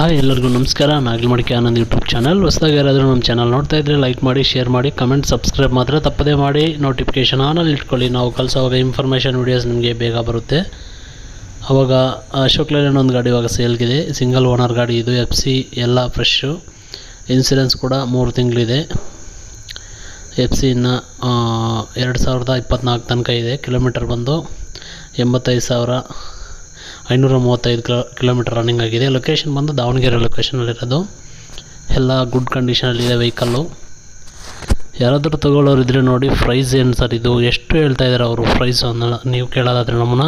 hi ಎಲ್ಲರಿಗೂ ನಮಸ್ಕಾರ ನಾಗಲಮಡಿಕೆ Anand YouTube channel ಹೊಸದಾಗಿ ಯಾರಾದರೂ ನಮ್ಮ ಚಾನಲ್ ನೋಡ್ತಾ ಇದ್ದರೆ ಲೈಕ್ ಮಾಡಿ ಶೇರ್ ಮಾಡಿ ಕಮೆಂಟ್ ಸಬ್ಸ್ಕ್ರೈಬ್ ಮಾತ್ರ ತಪ್ಪದೇ ಮಾಡಿ ನೋಟಿಫಿಕೇಷನ್ ಆನಲ್ಲಿ ಇಟ್ಕೊಳ್ಳಿ ನಾವು ಕಳಿಸೋವಾಗ ಇನ್ಫಾರ್ಮೇಷನ್ ವೀಡಿಯೋಸ್ ನಿಮಗೆ ಬೇಗ ಬರುತ್ತೆ ಅವಾಗ ಅಶೋಕ್ ಲೇಲ್ಯಾಂಡ್ ಒಂದು ಗಾಡಿ ಇವಾಗ ಸೇಲ್ಗಿದೆ ಸಿಂಗಲ್ ಓನರ್ ಗಾಡಿ ಇದು ಎಫ್ ಸಿ ಎಲ್ಲ ಫ್ರೆಶ್ಶು ಇನ್ಸೂರೆನ್ಸ್ ಕೂಡ ಮೂರು ತಿಂಗಳಿದೆ ಎಫ್ ಸಿ ಇನ್ನು ಎರಡು ಸಾವಿರದ ಇಪ್ಪತ್ತ್ನಾಲ್ಕು ತನಕ ಇದೆ ಕಿಲೋಮೀಟರ್ ಬಂದು ಎಂಬತ್ತೈದು ಸಾವಿರ ಐನೂರ ಮೂವತ್ತೈದು ಕಿಲೋ ಕಿಲೋಮೀಟರ್ ರನ್ನಿಂಗ್ ಆಗಿದೆ ಲೊಕೇಶನ್ ಬಂದು ದಾವಣಗೆರೆ ಲೊಕೇಶನಲ್ಲಿರೋದು ಎಲ್ಲ ಗುಡ್ ಕಂಡೀಷನಲ್ಲಿದೆ ವೆಹಿಕಲ್ಲು ಯಾರಾದರೂ ತೊಗೊಳ್ಳೋರು ಇದ್ದರೆ ನೋಡಿ ಪ್ರೈಸ್ ಏನು ಸರ್ ಇದು ಎಷ್ಟು ಹೇಳ್ತಾ ಇದ್ದಾರೆ ಅವರು ಪ್ರೈಸು ಅನ್ನೋ ನೀವು ಕೇಳೋದಾದರೆ ನಮ್ಮನ್ನ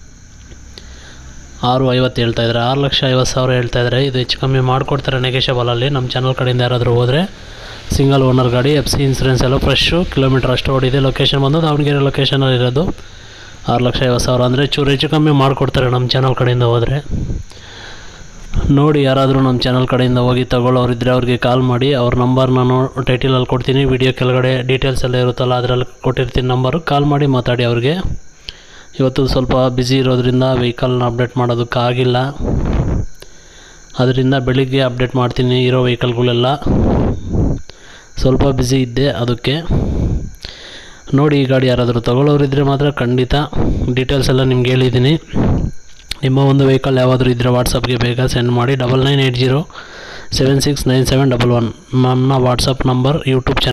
ಆರು ಐವತ್ತು ಹೇಳ್ತಾ ಇದ್ದಾರೆ ಆರು ಲಕ್ಷ ಐವತ್ತು ಸಾವಿರ ಹೇಳ್ತಾ ಇದ್ದಾರೆ ಇದು ಹೆಚ್ಚು ಕಮ್ಮಿ ಮಾಡಿಕೊಡ್ತಾರೆ ನೆಗೆಷಬಲಲ್ಲಿ ನಮ್ಮ ಚಾನಲ್ ಕಡೆಯಿಂದ ಯಾರಾದರೂ ಹೋದರೆ ಸಿಂಗಲ್ ಓನರ್ ಗಾಡಿ ಎಫ್ ಸಿ ಇನ್ಸೂರೆನ್ಸ್ ಎಲ್ಲ ಫ್ರೆಶ್ಶು ಕಿಲೋಮೀಟರ್ ಅಷ್ಟು ಓಡಿದೆ ಲೊಕೇಶನ್ ಬಂದು ದಾವಣಗೆರೆ ಲೊಕೇಶನಲ್ಲಿರೋದು ಆರು ಲಕ್ಷ ಐವತ್ತು ಸಾವಿರ ಅಂದರೆ ಚೂರು ಹೆಚ್ಚು ಕಮ್ಮಿ ಮಾಡಿಕೊಡ್ತಾರೆ ನಮ್ಮ ಚಾನಲ್ ಕಡೆಯಿಂದ ಹೋದರೆ ನೋಡಿ ಯಾರಾದರೂ ನಮ್ಮ ಚಾನಲ್ ಕಡೆಯಿಂದ ಹೋಗಿ ತಗೊಳ್ಳೋರಿದ್ದರೆ ಅವ್ರಿಗೆ ಕಾಲ್ ಮಾಡಿ ಅವ್ರ ನಂಬರ್ ನಾನು ಟೈಟಲಲ್ಲಿ ಕೊಡ್ತೀನಿ ವಿಡಿಯೋ ಕೆಳಗಡೆ ಡೀಟೇಲ್ಸ್ ಎಲ್ಲ ಇರುತ್ತಲ್ಲ ಅದರಲ್ಲಿ ಕೊಟ್ಟಿರ್ತೀನಿ ನಂಬರು ಕಾಲ್ ಮಾಡಿ ಮಾತಾಡಿ ಅವ್ರಿಗೆ ಇವತ್ತು ಸ್ವಲ್ಪ ಬ್ಯುಸಿ ಇರೋದ್ರಿಂದ ವೆಹಿಕಲ್ನ ಅಪ್ಡೇಟ್ ಮಾಡೋದಕ್ಕಾಗಿಲ್ಲ ಅದರಿಂದ ಬೆಳಿಗ್ಗೆ ಅಪ್ಡೇಟ್ ಮಾಡ್ತೀನಿ ಇರೋ ವೆಹಿಕಲ್ಗಳೆಲ್ಲ ಸ್ವಲ್ಪ ಬ್ಯುಸಿ ಇದ್ದೆ ಅದಕ್ಕೆ ನೋಡಿ ಈ ಗಾಡಿ ಯಾರಾದರೂ ತೊಗೊಳ್ಳೋರಿದ್ದರೆ ಮಾತ್ರ ಖಂಡಿತ ಡೀಟೇಲ್ಸ್ ಎಲ್ಲ ನಿಮ್ಗೆ ಹೇಳಿದ್ದೀನಿ ನಿಮ್ಮ ಒಂದು ವೆಹಿಕಲ್ ಯಾವಾದರೂ ಇದ್ದರೆ ವಾಟ್ಸಪ್ಗೆ ಬೇಗ ಸೆಂಡ್ ಮಾಡಿ double nine eight zero seven six nine seven double one ನನ್ನ ವಾಟ್ಸಪ್ ನಂಬರ್ ಯೂಟ್ಯೂಬ್ ಚಾನಲ್